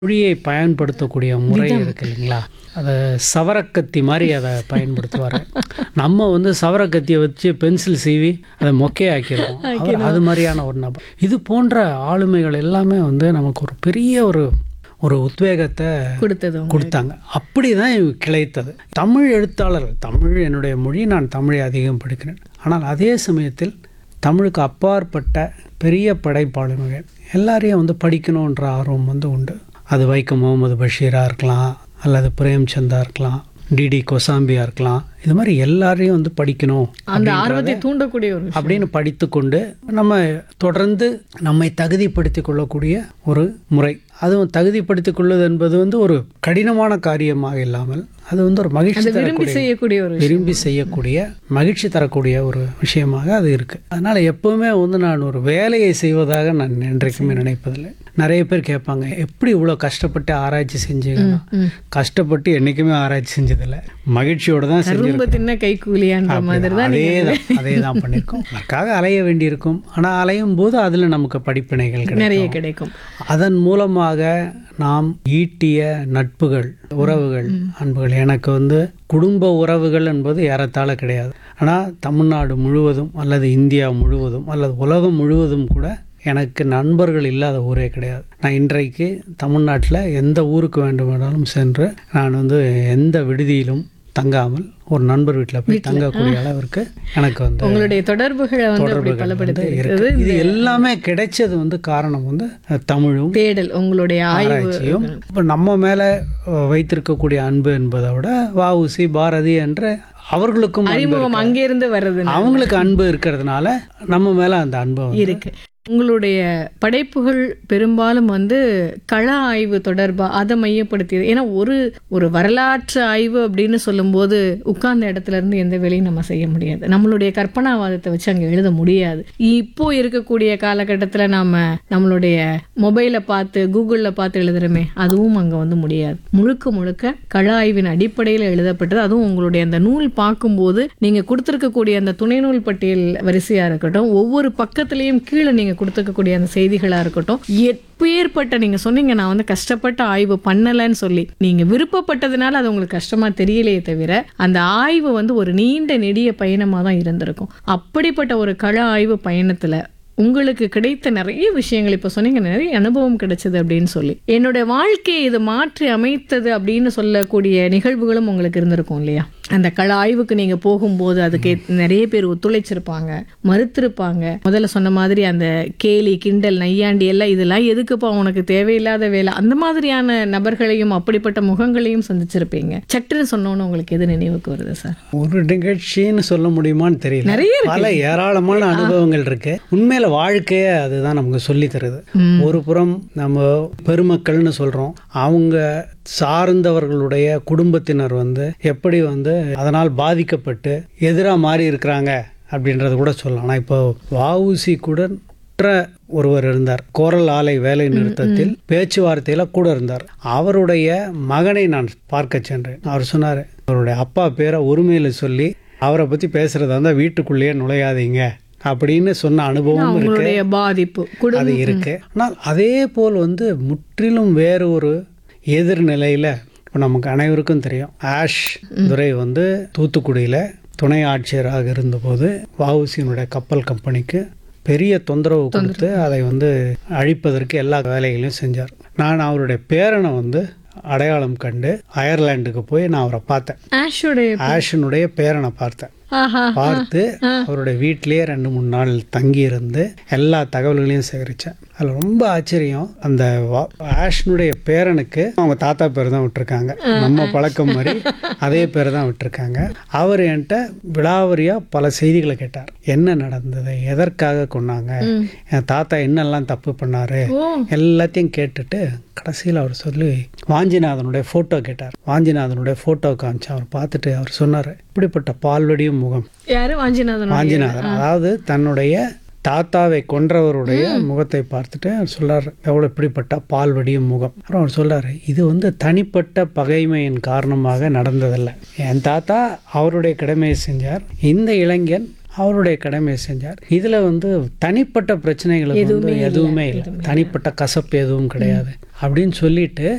மொழியை பயன்படுத்தக்கூடிய முறை இருக்கு இல்லைங்களா அதை சவரக்கத்தி மாதிரி அதை பயன்படுத்துவார் நம்ம வந்து சவரக்கத்தியை வச்சு பென்சில் சீவி அதை மொக்கையாக்கிடுவோம் அவர் அது மாதிரியான ஒரு நபர் இது போன்ற ஆளுமைகள் எல்லாமே வந்து நமக்கு ஒரு பெரிய ஒரு ஒரு உத்வேகத்தை கொடுத்தது உங்களுக்கு. கொடுத்தாங்க அப்படி தான் இவங்க கிளைத்தது தமிழ் எழுத்தாளர்கள் தமிழ் என்னுடைய மொழி நான் தமிழை அதிகம் படிக்கிறேன் ஆனால் அதே சமயத்தில் தமிழுக்கு அப்பாற்பட்ட பெரிய படைப்பாளுமைகள் எல்லாரையும் வந்து படிக்கணுன்ற ஆர்வம் வந்து உண்டு அது வைக்கம் முகமது பஷீராக இருக்கலாம் அல்லது பிரேம்சந்தா இருக்கலாம் டிடி கொசாம்பியா இருக்கலாம் இது மாதிரி எல்லாரையும் வந்து படிக்கணும் அந்த ஆர்வத்தை தூண்டக்கூடிய ஒரு விஷயம். அப்படின்னு படித்துக்கொண்டு நம்ம தொடர்ந்து நம்மை தகுதிப்படுத்திக் கொள்ளக்கூடிய ஒரு முறை அதுவும் தகுதிப்படுத்திக் கொள்வது என்பது வந்து ஒரு கடினமான காரியமாக இல்லாமல் அது வந்து ஒரு மகிழ்ச்சி அதை விரும்பி தரக்கூடிய செய்யக்கூடிய ஒரு விஷயம். விரும்பி செய்யக்கூடிய மகிழ்ச்சி தரக்கூடிய ஒரு விஷயமாக அது இருக்கு அதனால எப்பவுமே வந்து நான் ஒரு வேலையை செய்வதாக நான் என்றைக்குமே நினைப்பதில்லை நிறைய பேர் கேட்பாங்க எப்படி இவ்வளோ கஷ்டப்பட்டு ஆராய்ச்சி செஞ்சீங்கன்னா கஷ்டப்பட்டு என்றைக்குமே ஆராய்ச்சி செஞ்சதில்லை மகிழ்ச்சியோட தான் செஞ்சு ரொம்ப தின்ன கைக்கூலியான்ற மாதிரி தான் அதே தான் அதே தான் பண்ணியிருக்கோம் அதற்காக அலைய வேண்டியிருக்கும் ஆனால் அலையும் போது அதில் நமக்கு படிப்பினைகள் கிடைக்கும் நிறைய கிடைக்கும் அதன் மூலமாக நாம் ஈட்டிய நட்புகள் உறவுகள் அன்புகள் எனக்கு வந்து குடும்ப உறவுகள் என்பது ஏறத்தாழ கிடையாது ஆனால் தமிழ்நாடு முழுவதும் அல்லது இந்தியா முழுவதும் அல்லது உலகம் முழுவதும் கூட எனக்கு நண்பர்கள் இல்லாத ஊரே கிடையாது நான் இன்றைக்கு தமிழ்நாட்டில் எந்த ஊருக்கு வேண்டுமானாலும் சென்று நான் வந்து எந்த விடுதியிலும் தங்காமல் ஒரு நண்பர் வீட்டில் போய் தங்கக்கூடிய அளவிற்கு எனக்கு வந்து உங்களுடைய தொடர்புகளை வந்து அப்படி தொடர்புகள் பலப்படுத்தி வந்து இருக்கிறது இருக்கு. இது எல்லாமே கிடைச்சது வந்து காரணம் வந்து அஹ், தமிழும் தேடல் உங்களுடைய ஆய்வு ஆராய்ச்சியும் இப்போ நம்ம மேலே அஹ், வைத்திருக்கக்கூடிய அன்பு என்பதை விட வஉசி பாரதி என்ற அவர்களுக்கும் அன்பு அறிமுகம் இருக்கு. அங்கிருந்து வர்றது அவங்களுக்கு அன்பு இருக்கிறதுனால நம்ம மேலே அந்த அன்பை வந்து இருக்கு உங்களுடைய படைப்புகள் பெரும்பாலும் வந்து கள ஆய்வு தொடர்பா அதை மையப்படுத்தியது ஏன்னா ஒரு ஒரு வரலாற்று ஆய்வு அப்படின்னு சொல்லும்போது உட்கார்ந்த இடத்துல இருந்து எந்த வேலையும் நம்ம செய்ய முடியாது நம்மளுடைய கற்பனாவாதத்தை வச்சு அங்க எழுத முடியாது இப்போ இருக்கக்கூடிய காலகட்டத்துல நாம நம்மளுடைய மொபைலை பார்த்து கூகுளில் பார்த்து எழுதுறோமே அதுவும் அங்க வந்து முடியாது முழுக்க முழுக்க கள ஆய்வின் அடிப்படையில் எழுதப்பட்டது அதுவும் உங்களுடைய அந்த நூல் பார்க்கும்போது நீங்க கொடுத்திருக்கக்கூடிய அந்த துணை நூல் பட்டியல் வரிசையா இருக்கட்டும் ஒவ்வொரு பக்கத்துலயும் கீழே நீங்க கொடுத்துருக்கக்கூடிய அந்த செய்திகளா இருக்கட்டும் எப்பேற்பட்ட நீங்க சொன்னீங்க நான் வந்து கஷ்டப்பட்ட ஆய்வு பண்ணலைன்னு சொல்லி நீங்க விருப்பப்பட்டதுனால அது உங்களுக்கு கஷ்டமா தெரியலையே தவிர அந்த ஆய்வு வந்து ஒரு நீண்ட நெடிய பயணமா தான் இருந்திருக்கும் அப்படிப்பட்ட ஒரு கள ஆய்வு பயணத்துல உங்களுக்கு கிடைத்த நிறைய விஷயங்கள் இப்போ சொன்னீங்க நிறைய அனுபவம் கிடைச்சது அப்படின்னு சொல்லி என்னோட வாழ்க்கையை இது மாற்றி அமைத்தது அப்படின்னு சொல்லக்கூடிய நிகழ்வுகளும் உங்களுக்கு இருந்திருக்கும் இல்லையா அந்த கள ஆய்வுக்கு நீங்க போகும்போது அதுக்கு நிறைய பேர் ஒத்துழைச்சிருப்பாங்க மறுத்திருப்பாங்க முதல்ல சொன்ன மாதிரி அந்த கேலி கிண்டல் நையாண்டி எல்லாம் இதெல்லாம் எதுக்குப்பா உனக்கு தேவையில்லாத வேலை அந்த மாதிரியான நபர்களையும் அப்படிப்பட்ட முகங்களையும் சந்திச்சிருப்பீங்க சட்டுன்னு சொன்னோன்னு உங்களுக்கு எது நினைவுக்கு வருது சார் ஒரு நிகழ்ச்சின்னு சொல்ல முடியுமான்னு தெரியல நிறைய இருக்கு. பல ஏராளமான அனுபவங்கள் இருக்கு உண்மையில வாழ்க்கையே அதுதான் நமக்கு சொல்லி தருது ஒரு புறம் நம்ம பெருமக்கள்னு சொல்றோம் அவங்க சார்ந்தவர்களுடைய குடும்பத்தினர் வந்து எப்படி வந்து அதனால் பாதிக்கப்பட்டு எதிராக மாறி இருக்கிறாங்க அப்படின்றது கூட சொல்லலாம் ஆனால் இப்போ வஉசி கூட மற்ற ஒருவர் இருந்தார் கோரல் ஆலை வேலை நிறுத்தத்தில் பேச்சுவார்த்தையில கூட இருந்தார் அவருடைய மகனை நான் பார்க்க சென்றேன் அவர் சொன்னார் அவருடைய அப்பா பேரை உரிமையில சொல்லி அவரை பத்தி பேசுறதா இருந்தால் வீட்டுக்குள்ளேயே நுழையாதீங்க அப்படின்னு சொன்ன அனுபவம் இருக்கு அவங்களுடைய பாதிப்பு குடும்ப அது இருக்கு ஆனால் அதே போல் வந்து முற்றிலும் வேறு ஒரு எதிர்நிலையில இப்போ நமக்கு அனைவருக்கும் தெரியும் ஆஷ் துரை வந்து தூத்துக்குடியில துணை ஆட்சியராக இருந்தபோது வஉசியினுடைய கப்பல் கம்பெனிக்கு பெரிய தொந்தரவு கொடுத்து அதை வந்து அழிப்பதற்கு எல்லா வேலைகளையும் செஞ்சார் நான் அவருடைய பேரனை வந்து அடையாளம் கண்டு அயர்லாண்டுக்கு போய் நான் அவரை பார்த்தேன் ஆஷோடைய ஆஷனுடைய பேரனை பார்த்தேன் ஆஹா பார்த்து அவருடைய வீட்டிலேயே ரெண்டு மூணு நாள் தங்கி இருந்து எல்லா தகவல்களையும் சேகரித்தேன் அதில் ரொம்ப ஆச்சரியம் அந்த வா- ஆஷ்னுடைய பேரனுக்கு அவங்க தாத்தா பேர் தான் விட்டுருக்காங்க நம்ம பழக்கம் மாதிரி அதே பேர் தான் விட்டுருக்காங்க அவர் என்கிட்ட விலாவரியாக பல செய்திகளை கேட்டார் என்ன நடந்தது எதற்காக கொண்டாங்க என் தாத்தா என்னெல்லாம் தப்பு பண்ணாரு ஓ எல்லாத்தையும் கேட்டுட்டு கடைசியில் அவர் சொல்லி வாஞ்சிநாதனுடைய ஃபோட்டோ கேட்டார் வாஞ்சிநாதனுடைய ஃபோட்டோ காமிச்சு அவர் பார்த்துட்டு அவர் சொன்னார் இப்படிப்பட்ட பால்வடியும் முகம் யாரு வாஞ்சிநாதன் வாஞ்சிநாதன் அதாவது தன்னுடைய தாத்தாவை கொன்றவருடைய முகத்தை பார்த்துட்டு அவர் சொல்றாரு எவ்வளோ இப்படிப்பட்ட பால்வடியும் முகம் அப்புறம் அவர் சொல்றாரு இது வந்து தனிப்பட்ட பகைமையின் காரணமாக நடந்ததல்ல என் தாத்தா அவருடைய கடமையை செஞ்சார் இந்த இளைஞன் அவருடைய கடமையை செஞ்சார் இதுல வந்து தனிப்பட்ட பிரச்சனைகளுக்கு வந்து எதுவுமே இல்லை தனிப்பட்ட கசப்பு எதுவும் கிடையாது அப்படின்னு சொல்லிட்டு